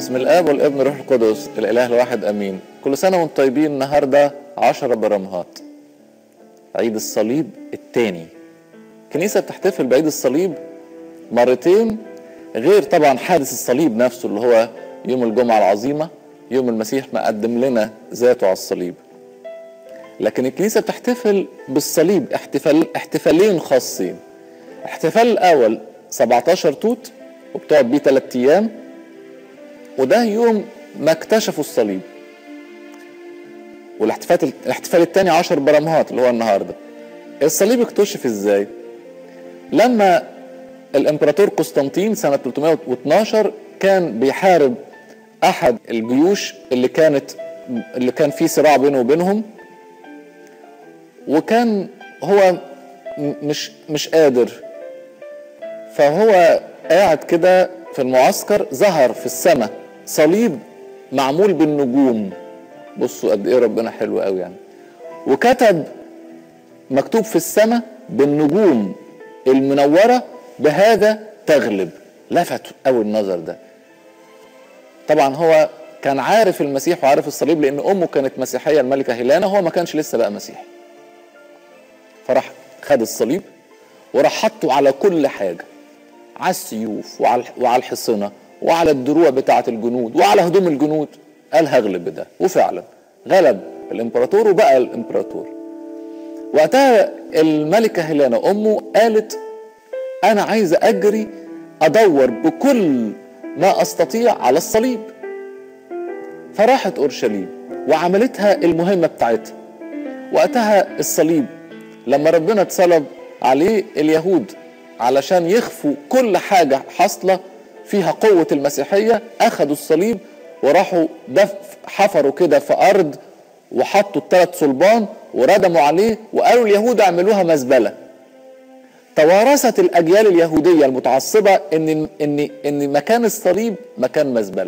باسم الاب والابن والروح القدس الاله الواحد امين كل سنه وانتم طيبين النهارده عشرة برمهات عيد الصليب الثاني الكنيسه بتحتفل بعيد الصليب مرتين غير طبعا حادث الصليب نفسه اللي هو يوم الجمعه العظيمه يوم المسيح ما قدم لنا ذاته على الصليب لكن الكنيسه بتحتفل بالصليب احتفال احتفالين خاصين احتفال الاول 17 توت وبتقعد بيه ثلاث ايام وده يوم ما اكتشفوا الصليب والاحتفال الاحتفال الثاني 10 برمهات اللي هو النهارده الصليب اكتشف ازاي لما الامبراطور قسطنطين سنه 312 كان بيحارب احد الجيوش اللي كانت اللي كان في صراع بينه وبينهم وكان هو مش مش قادر فهو قاعد كده في المعسكر ظهر في السماء صليب معمول بالنجوم بصوا قد ايه ربنا حلو قوي يعني وكتب مكتوب في السماء بالنجوم المنوره بهذا تغلب لفت قوي النظر ده طبعا هو كان عارف المسيح وعارف الصليب لان امه كانت مسيحيه الملكه هيلانا هو ما كانش لسه بقى مسيحي فراح خد الصليب وراح حطه على كل حاجه على السيوف وعلى وعلى الحصنه وعلى الدروع بتاعه الجنود وعلى هدوم الجنود قال هغلب بده وفعلا غلب الامبراطور وبقى الامبراطور وقتها الملكه هيلانا امه قالت انا عايزه اجري ادور بكل ما استطيع على الصليب فراحت اورشليم وعملتها المهمه بتاعتها وقتها الصليب لما ربنا اتصلب عليه اليهود علشان يخفوا كل حاجه حاصله فيها قوه المسيحيه اخذوا الصليب وراحوا دف حفروا كده في ارض وحطوا الثلاث صلبان وردموا عليه وقالوا اليهود اعملوها مزبله توارثت الاجيال اليهوديه المتعصبه ان ان ان مكان الصليب مكان مزبله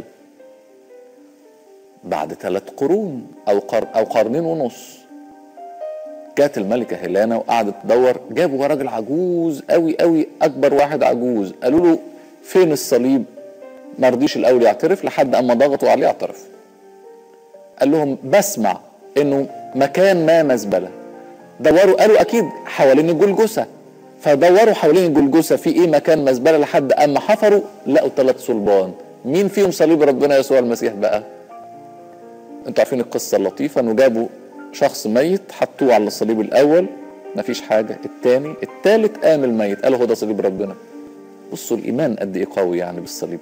بعد ثلاث قرون او قر او قرنين ونص جات الملكه هيلانا وقعدت تدور جابوا راجل عجوز قوي قوي اكبر واحد عجوز قالوا له فين الصليب ما رضيش الاول يعترف لحد اما ضغطوا عليه اعترف قال لهم بسمع انه مكان ما مزبله دوروا قالوا اكيد حوالين الجلجسه فدوروا حوالين الجلجسه في ايه مكان مزبله لحد اما حفروا لقوا ثلاث صلبان مين فيهم صليب ربنا يسوع المسيح بقى انتوا عارفين القصه اللطيفه انه جابوا شخص ميت حطوه على الصليب الاول مفيش حاجه الثاني الثالث قام الميت قالوا هو ده صليب ربنا بصوا الايمان قد ايه قوي يعني بالصليب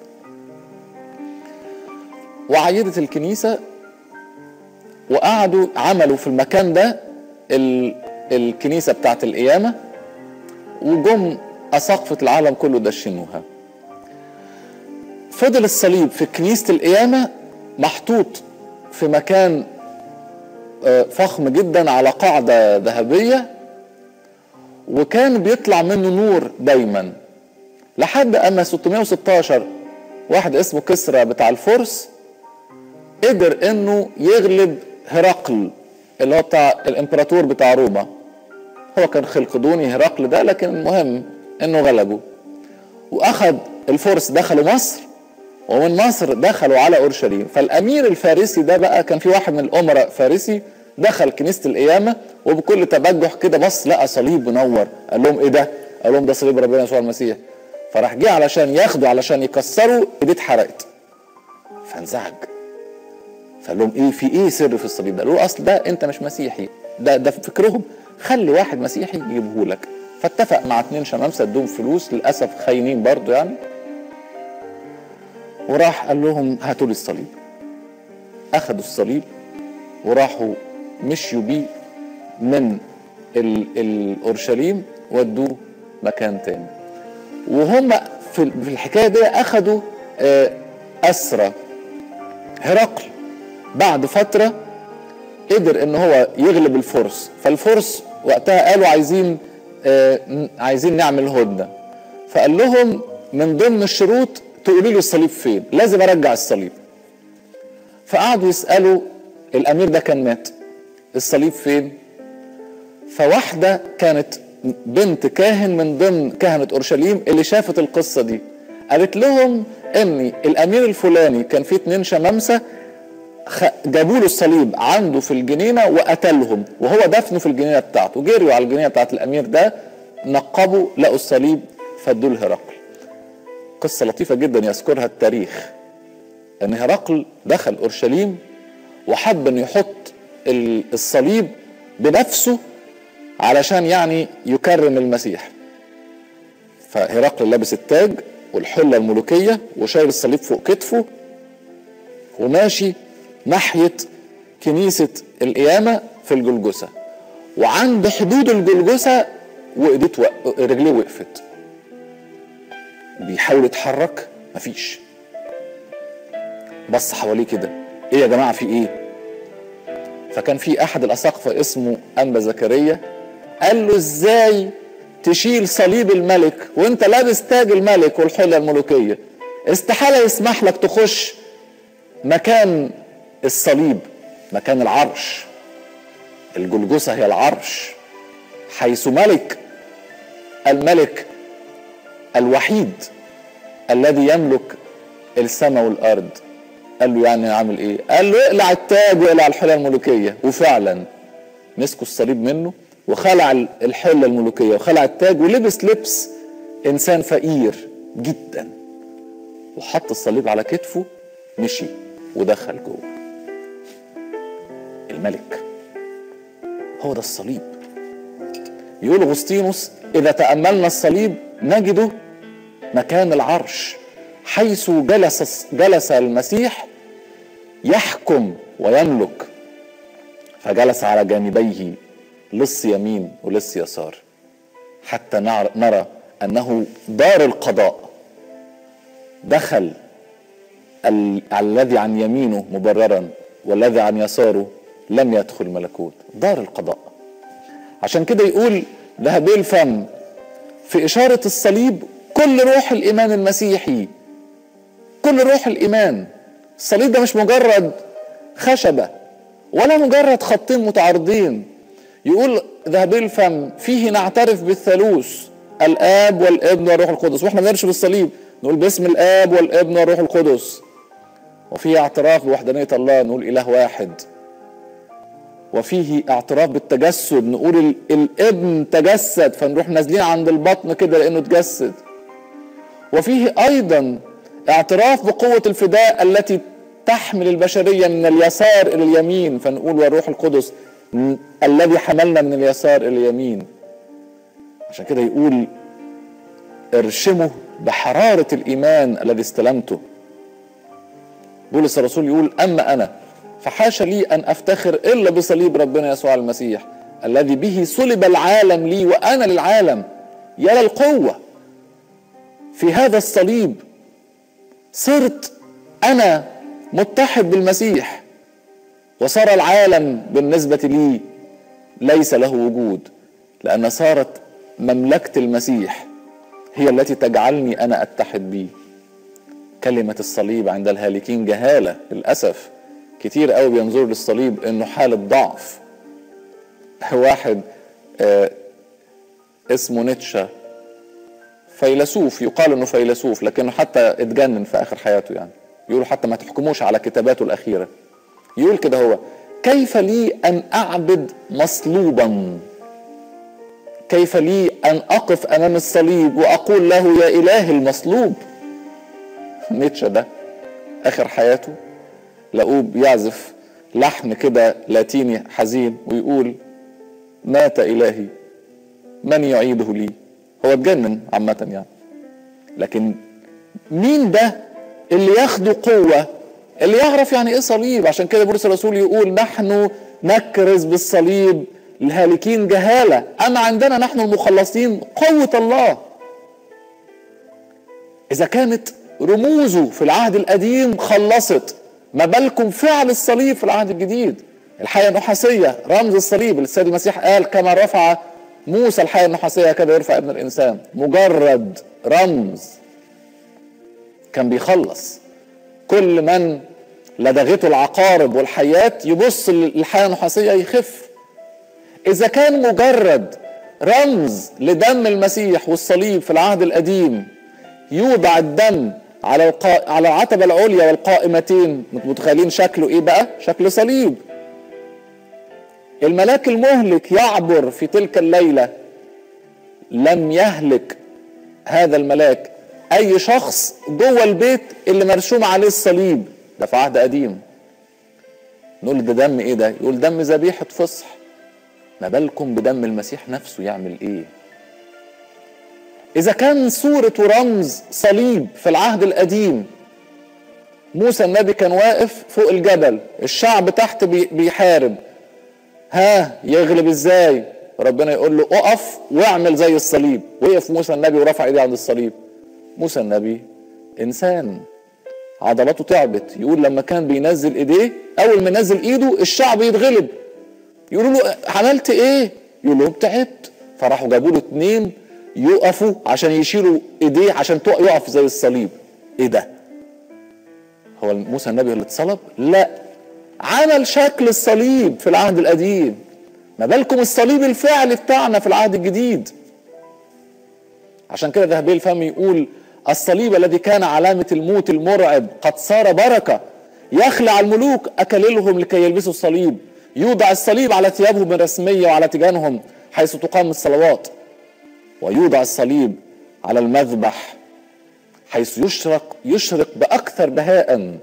وعيدت الكنيسه وقعدوا عملوا في المكان ده ال... الكنيسه بتاعت القيامه وجم اساقفه العالم كله دشنوها فضل الصليب في كنيسه القيامه محطوط في مكان فخم جدا على قاعده ذهبيه وكان بيطلع منه نور دايما لحد اما 616 واحد اسمه كسرى بتاع الفرس قدر انه يغلب هرقل اللي هو بتاع الامبراطور بتاع روما هو كان خلقدوني هرقل ده لكن المهم انه غلبه واخد الفرس دخلوا مصر ومن مصر دخلوا على اورشليم فالامير الفارسي ده بقى كان في واحد من الامراء فارسي دخل كنيسه القيامه وبكل تبجح كده بص لقى صليب منور قال لهم ايه ده؟ قال لهم ده صليب ربنا يسوع المسيح فراح جه علشان ياخده علشان يكسروا ايديه اتحرقت فانزعج فقال لهم ايه في ايه سر في الصليب ده؟ قالوا له اصل ده انت مش مسيحي ده ده في فكرهم خلي واحد مسيحي يجيبه لك فاتفق مع اتنين شمامسه ادوهم فلوس للاسف خاينين برضو يعني وراح قال لهم هاتوا لي الصليب اخذوا الصليب وراحوا مشيوا بيه من الاورشليم ودوه مكان تاني وهم في الحكايه دي اخذوا اسرى هرقل بعد فتره قدر ان هو يغلب الفرس فالفرس وقتها قالوا عايزين عايزين نعمل هدنه فقال لهم من ضمن الشروط تقولوا لي الصليب فين لازم ارجع الصليب فقعدوا يسالوا الامير ده كان مات الصليب فين فواحده كانت بنت كاهن من ضمن كهنه اورشليم اللي شافت القصه دي قالت لهم ان الامير الفلاني كان فيه اتنين شمامسه جابوا له الصليب عنده في الجنينه وقتلهم وهو دفنه في الجنينه بتاعته جريوا على الجنينه بتاعت الامير ده نقبوا لقوا الصليب فادوه لهرقل قصه لطيفه جدا يذكرها التاريخ ان هرقل دخل اورشليم وحب انه يحط الصليب بنفسه علشان يعني يكرم المسيح فهرقل لابس التاج والحله الملوكيه وشايل الصليب فوق كتفه وماشي ناحيه كنيسه القيامه في الجلجسه وعند حدود الجلجسه وايديه رجليه وقفت بيحاول يتحرك مفيش بص حواليه كده ايه يا جماعه في ايه فكان في احد الاساقفه اسمه انبا زكريا قال له ازاي تشيل صليب الملك وانت لابس تاج الملك والحله الملوكيه استحاله يسمح لك تخش مكان الصليب مكان العرش الجلجسه هي العرش حيث ملك الملك الوحيد الذي يملك السماء والارض قال له يعني عامل ايه قال له اقلع التاج واقلع الحله الملوكيه وفعلا مسكوا الصليب منه وخلع الحله الملوكيه وخلع التاج ولبس لبس انسان فقير جدا وحط الصليب على كتفه مشي ودخل جوه الملك هو ده الصليب يقول اغسطينوس اذا تاملنا الصليب نجده مكان العرش حيث جلس جلس المسيح يحكم ويملك فجلس على جانبيه لص يمين ولص يسار حتى نرى انه دار القضاء دخل الذي عن يمينه مبررا والذي عن يساره لم يدخل ملكوت دار القضاء عشان كده يقول ذهبي الفم في إشارة الصليب كل روح الإيمان المسيحي كل روح الإيمان الصليب ده مش مجرد خشبة ولا مجرد خطين متعارضين يقول ذهبي الفم فيه نعترف بالثالوث الآب والابن والروح القدس واحنا بنرش بالصليب نقول باسم الآب والابن والروح القدس وفيه اعتراف بوحدانية الله نقول إله واحد وفيه اعتراف بالتجسد نقول الابن تجسد فنروح نازلين عند البطن كده لانه تجسد وفيه ايضا اعتراف بقوه الفداء التي تحمل البشريه من اليسار الى اليمين فنقول والروح القدس الذي حملنا من اليسار الى اليمين عشان كده يقول ارشمه بحراره الايمان الذي استلمته بولس الرسول يقول اما انا فحاشا لي ان افتخر الا بصليب ربنا يسوع المسيح الذي به صلب العالم لي وانا للعالم يا للقوه في هذا الصليب صرت انا متحد بالمسيح وصار العالم بالنسبه لي ليس له وجود لان صارت مملكه المسيح هي التي تجعلني انا اتحد به كلمه الصليب عند الهالكين جهاله للاسف كتير قوي بينظروا للصليب انه حالة ضعف واحد آه اسمه نيتشه فيلسوف يقال انه فيلسوف لكنه حتى اتجنن في اخر حياته يعني يقولوا حتى ما تحكموش على كتاباته الاخيره يقول كده هو كيف لي ان اعبد مصلوبا كيف لي ان اقف امام الصليب واقول له يا اله المصلوب نيتشه ده اخر حياته لقوه بيعزف لحن كده لاتيني حزين ويقول مات إلهي من يعيده لي هو اتجنن عامة يعني لكن مين ده اللي ياخده قوة اللي يعرف يعني ايه صليب عشان كده بولس الرسول يقول نحن نكرز بالصليب الهالكين جهالة أما عندنا نحن المخلصين قوة الله إذا كانت رموزه في العهد القديم خلصت ما بالكم فعل الصليب في العهد الجديد الحية النحاسية رمز الصليب السيد المسيح قال كما رفع موسى الحية النحاسية كده يرفع ابن الإنسان مجرد رمز كان بيخلص كل من لدغته العقارب والحيات يبص للحياة النحاسية يخف إذا كان مجرد رمز لدم المسيح والصليب في العهد القديم يوضع الدم على القا... على العتبة العليا والقائمتين متخيلين شكله ايه بقى شكل صليب الملاك المهلك يعبر في تلك الليلة لم يهلك هذا الملاك اي شخص جوه البيت اللي مرسوم عليه الصليب ده في عهد قديم نقول ده دم ايه ده يقول دم ذبيحة فصح ما بالكم بدم المسيح نفسه يعمل ايه اذا كان صورة ورمز صليب في العهد القديم موسى النبي كان واقف فوق الجبل الشعب تحت بيحارب ها يغلب ازاي ربنا يقول له اقف واعمل زي الصليب وقف موسى النبي ورفع ايديه عند الصليب موسى النبي انسان عضلاته تعبت يقول لما كان بينزل ايديه اول ما ينزل ايده الشعب يتغلب يقولوا له عملت ايه يقول لهم تعبت فراحوا جابوا له اتنين يقفوا عشان يشيلوا ايديه عشان يقف زي الصليب ايه ده هو موسى النبي اللي اتصلب لا عمل شكل الصليب في العهد القديم ما بالكم الصليب الفعلي بتاعنا في العهد الجديد عشان كده ذهبي الفم يقول الصليب الذي كان علامة الموت المرعب قد صار بركة يخلع الملوك أكللهم لكي يلبسوا الصليب يوضع الصليب على ثيابهم الرسمية وعلى تيجانهم حيث تقام الصلوات ويوضع الصليب على المذبح حيث يشرق يشرق بأكثر بهاء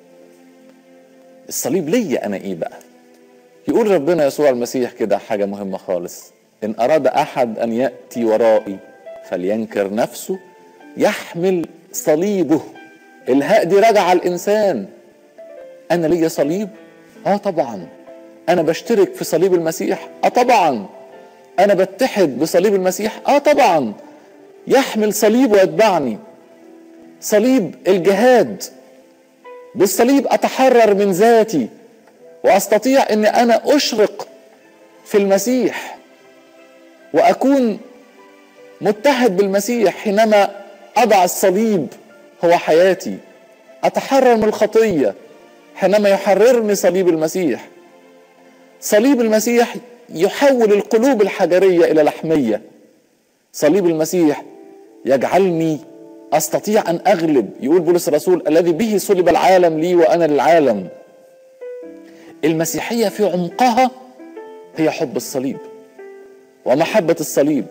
الصليب ليا أنا إيه بقى يقول ربنا يسوع المسيح كده حاجة مهمة خالص إن أراد أحد أن يأتي ورائي فلينكر نفسه يحمل صليبه الهاء دي راجعة الإنسان أنا ليا صليب؟ آه طبعا أنا بشترك في صليب المسيح؟ آه طبعا أنا بتحد بصليب المسيح؟ آه طبعا يحمل صليب ويتبعني صليب الجهاد بالصليب أتحرر من ذاتي وأستطيع أن أنا أشرق في المسيح وأكون متحد بالمسيح حينما أضع الصليب هو حياتي أتحرر من الخطية حينما يحررني صليب المسيح صليب المسيح يحول القلوب الحجرية إلى لحمية صليب المسيح يجعلني أستطيع أن أغلب يقول بولس الرسول الذي به صلب العالم لي وأنا للعالم المسيحية في عمقها هي حب الصليب ومحبة الصليب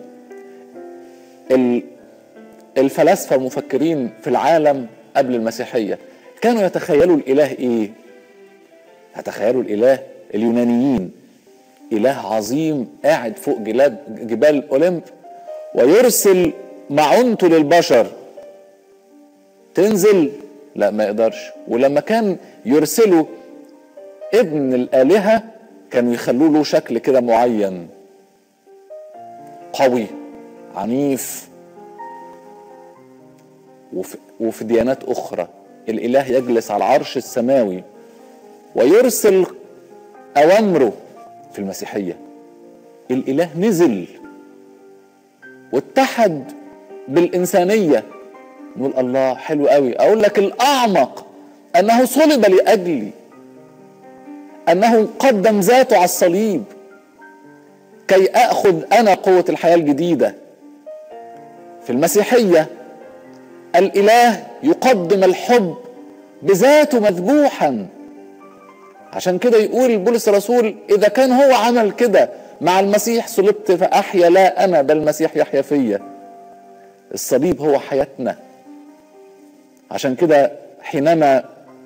الفلاسفة المفكرين في العالم قبل المسيحية كانوا يتخيلوا الإله إيه؟ يتخيلوا الإله اليونانيين إله عظيم قاعد فوق جلاد جبال أولمب ويرسل معونته للبشر تنزل لا ما يقدرش ولما كان يرسلوا ابن الآلهة كانوا يخلوا له شكل كده معين قوي عنيف وفي, وفي ديانات أخرى الإله يجلس على العرش السماوي ويرسل أوامره في المسيحية الإله نزل واتحد بالإنسانية نقول الله حلو قوي أقول لك الأعمق أنه صلب لأجلي أنه قدم ذاته على الصليب كي أخذ أنا قوة الحياة الجديدة في المسيحية الإله يقدم الحب بذاته مذبوحا عشان كده يقول بولس الرسول إذا كان هو عمل كده مع المسيح صلبت فأحيا لا أنا بل المسيح يحيا فيا الصليب هو حياتنا عشان كده حينما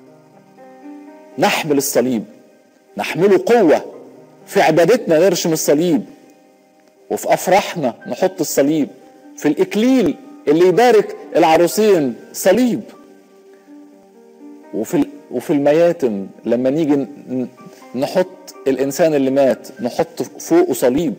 نحمل الصليب نحمله قوة في عبادتنا نرشم الصليب وفي أفراحنا نحط الصليب في الإكليل اللي يبارك العروسين صليب وفي وفي المياتم لما نيجي نحط الانسان اللي مات نحط فوقه صليب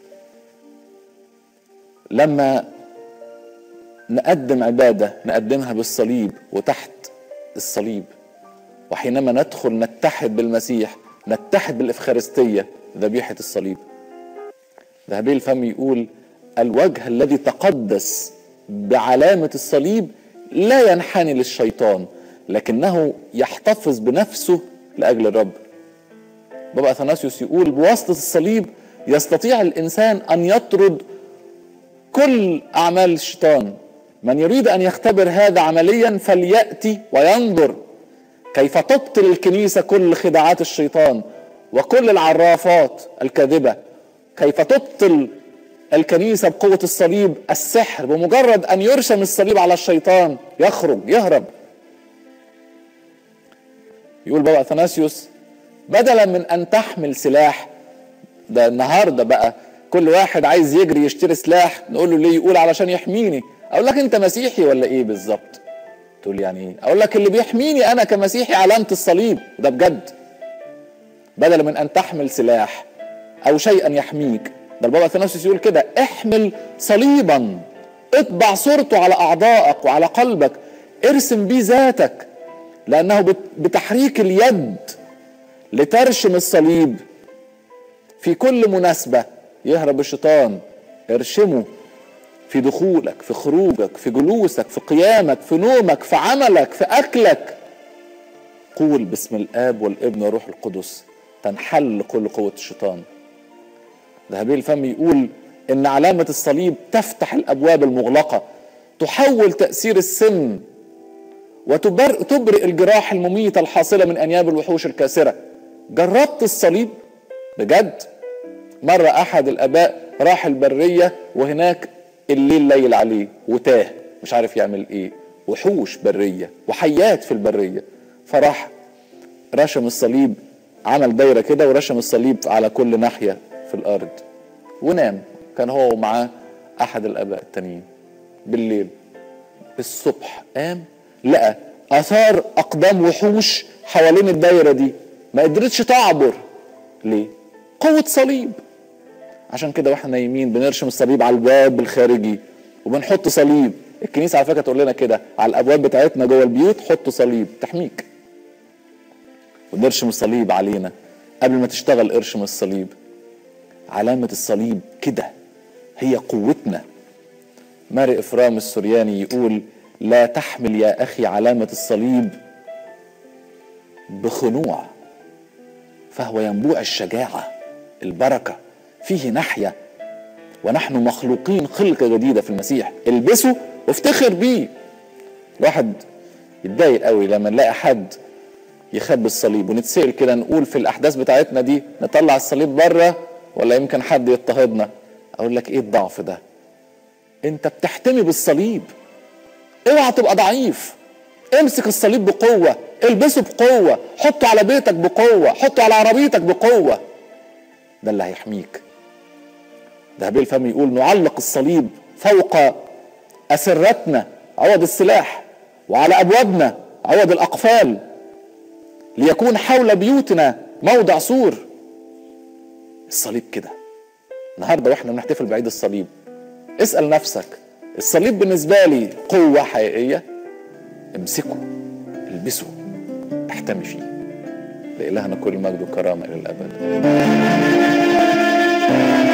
لما نقدم عباده نقدمها بالصليب وتحت الصليب وحينما ندخل نتحد بالمسيح نتحد بالافخارستيه ذبيحه الصليب ذهبي الفم يقول الوجه الذي تقدس بعلامة الصليب لا ينحني للشيطان لكنه يحتفظ بنفسه لأجل الرب بابا أثناسيوس يقول بواسطة الصليب يستطيع الإنسان أن يطرد كل أعمال الشيطان من يريد ان يختبر هذا عمليا فلياتي وينظر كيف تبطل الكنيسه كل خداعات الشيطان وكل العرافات الكاذبه كيف تبطل الكنيسه بقوه الصليب السحر بمجرد ان يرشم الصليب على الشيطان يخرج يهرب يقول بابا اثناسيوس بدلا من ان تحمل سلاح ده النهارده بقى كل واحد عايز يجري يشتري سلاح نقول له ليه يقول علشان يحميني اقول لك انت مسيحي ولا ايه بالظبط تقول يعني ايه اقول لك اللي بيحميني انا كمسيحي علامه الصليب ده بجد بدلا من ان تحمل سلاح او شيئا يحميك ده البابا اثناسيوس يقول كده احمل صليبا اطبع صورته على اعضائك وعلى قلبك ارسم بيه ذاتك لانه بتحريك اليد لترشم الصليب في كل مناسبه يهرب الشيطان ارشمه في دخولك في خروجك في جلوسك في قيامك في نومك في عملك في اكلك قول باسم الاب والابن والروح القدس تنحل كل قوه الشيطان ذهبي الفم يقول ان علامه الصليب تفتح الابواب المغلقه تحول تاثير السم وتبرئ الجراح المميته الحاصله من انياب الوحوش الكاسره جربت الصليب بجد مره احد الاباء راح البريه وهناك الليل ليل عليه وتاه مش عارف يعمل ايه وحوش بريه وحيات في البريه فراح رشم الصليب عمل دايره كده ورشم الصليب على كل ناحيه في الارض ونام كان هو ومعاه احد الاباء التانيين بالليل الصبح قام لقى اثار اقدام وحوش حوالين الدايره دي ما قدرتش تعبر ليه قوه صليب عشان كده واحنا نايمين بنرشم الصليب على الباب الخارجي وبنحط صليب الكنيسه على فكره تقول لنا كده على الابواب بتاعتنا جوه البيوت حطوا صليب تحميك ونرشم الصليب علينا قبل ما تشتغل ارشم الصليب علامة الصليب كده هي قوتنا ماري إفرام السورياني يقول لا تحمل يا أخي علامة الصليب بخنوع فهو ينبوع الشجاعة البركة فيه نحية ونحن مخلوقين خلقة جديدة في المسيح البسه وافتخر بيه الواحد يتضايق قوي لما نلاقي حد يخبي الصليب ونتسأل كده نقول في الأحداث بتاعتنا دي نطلع الصليب بره ولا يمكن حد يضطهدنا أقول لك إيه الضعف ده أنت بتحتمي بالصليب اوعى تبقى ضعيف امسك الصليب بقوة البسه بقوة حطه على بيتك بقوة حطه على عربيتك بقوة ده اللي هيحميك ذهبي الفم يقول نعلق الصليب فوق أسرتنا عوض السلاح وعلى أبوابنا عوض الأقفال ليكون حول بيوتنا موضع سور الصليب كده النهارده واحنا بنحتفل بعيد الصليب اسال نفسك الصليب بالنسبه لي قوه حقيقيه امسكه البسه احتمي فيه لإلهنا كل مجد وكرامه الى الابد